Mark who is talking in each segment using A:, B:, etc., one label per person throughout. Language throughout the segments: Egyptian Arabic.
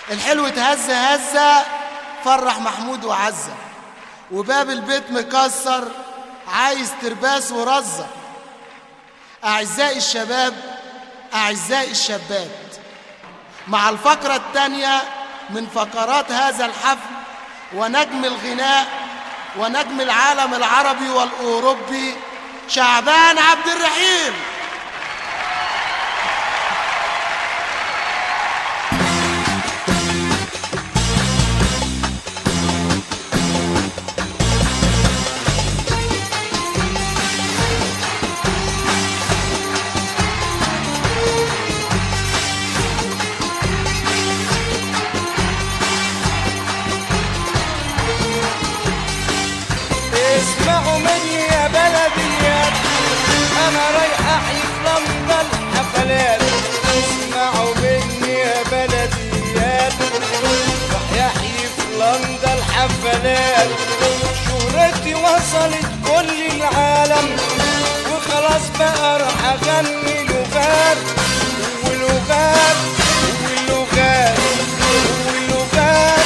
A: الحلو اتهز هزة فرح محمود وعزة وباب البيت مكسر عايز ترباس ورزة أعزائي الشباب أعزائي الشابات مع الفقرة الثانية من فقرات هذا الحفل ونجم الغناء ونجم العالم العربي والأوروبي شعبان عبد الرحيم
B: اسمعوا مني يا بلديات انا رايح احيي في لندن حفلات اسمعوا مني يا بلديات راح يحيي في لندن حفلات شهرتي وصلت كل العالم وخلاص بقى راح اغني لغات ولغات ولغات ولغات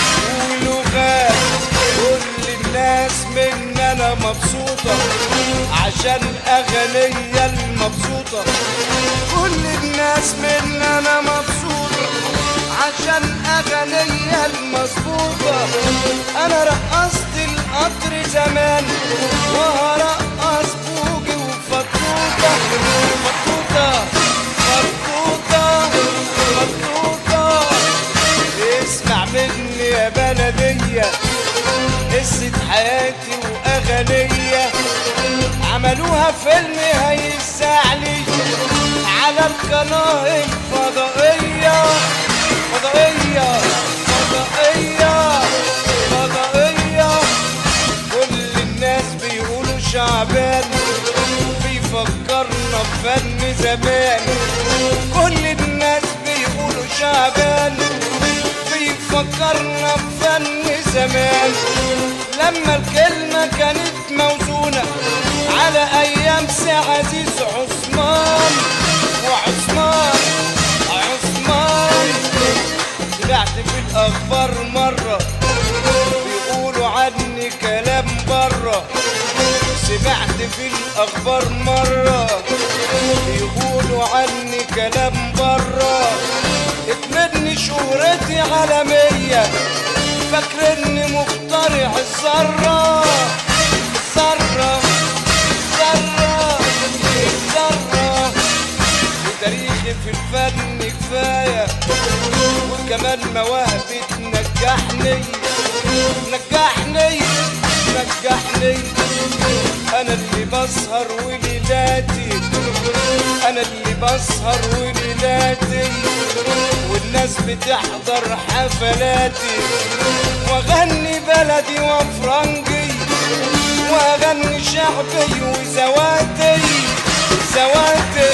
B: ولغات كل الناس من انا مبسوطة عشان اغنية المبسوطة كل الناس من انا مبسوطة عشان اغنية المظبوطة انا رقصت القطر زمان وهرقص بوجي وفطوطة فطوطة فطوطة فطوطة اسمع مني يا بلدية قصة حياتي وأغنية عملوها فيلم هيساعلي على القناة الفضائية فضائية فضائية فضائية كل الناس بيقولوا شعبان بيفكرنا بفن زمان كل الناس بيقولوا شعبان بيفكرنا بفن زمان لما الكلمة كانت موزونة على أيام سي عزيز عثمان وعثمان عثمان طلعت في الأخبار مرة بيقولوا عني كلام برة سمعت في الأخبار مرة بيقولوا عني كلام برة اتمني شهرتي عالمية فاكرني مخترع الذرة الذرة الذرة الذرة وتاريخي في الفن كفاية وكمان مواهبي تنجحني نجحني نجحني انا اللي بسهر وليلاتي انا اللي بسهر وليلاتي والناس بتحضر حفلاتي واغني بلدي وفرنجي واغني شعبي وزواتي زواتي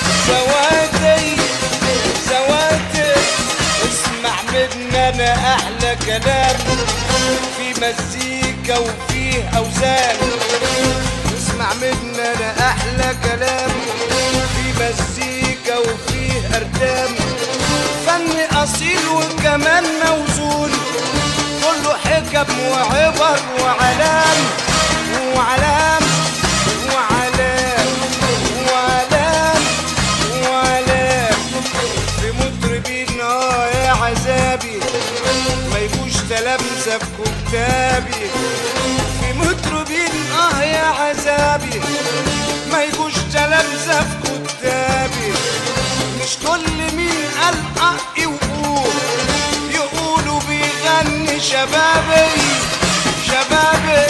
B: زواتي زواتي اسمع مني انا احلى كلام في مزيكا وفيه اوزان اسمع مني انا احلى كلام في مزيكا وفيه اردام فن اصيل وكمان موزون كله حكم وعبر وعلام وعلام وعلام وعلام وعلام في مطربين اه يا عذابي ما يبوش تلامذة في كتابي في مطربين اه يا عذابي ما يبوش تلامذة في كتابي مش كل مين قال حقي وقول يقولوا بيغني شبابي شبابي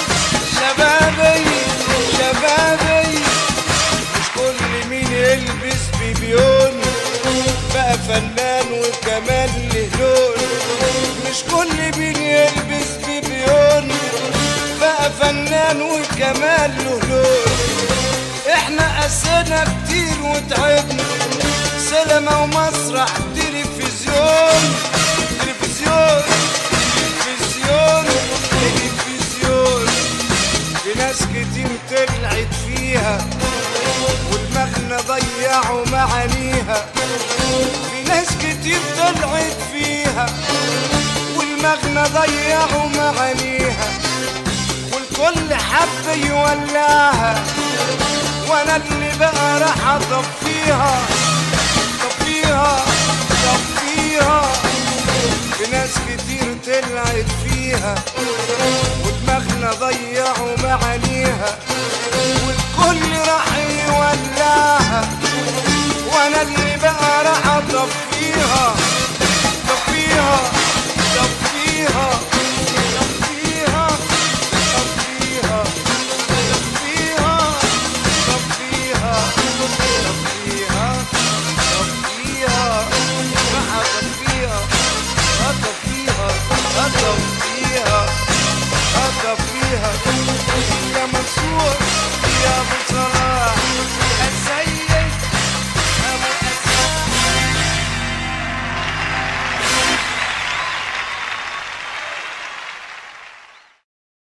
B: شبابي شبابي مش كل مين يلبس بيبيون بقى فنان وكمان له لون مش كل مين يلبس بيبيون بقى فنان وكمان له لون احنا قسينا كتير وتعبنا سينما ومسرح تلفزيون تلفزيون تلفزيون تلفزيون في ناس كتير طلعت فيها والمغنى ضيعوا معانيها في ناس كتير طلعت فيها ضيعوا معانيها والكل حب يولعها وانا اللي بقى راح اطفيها طفيها طفيها في ناس كتير طلعت فيها ودماغنا ضيعوا معانيها والكل راح يولعها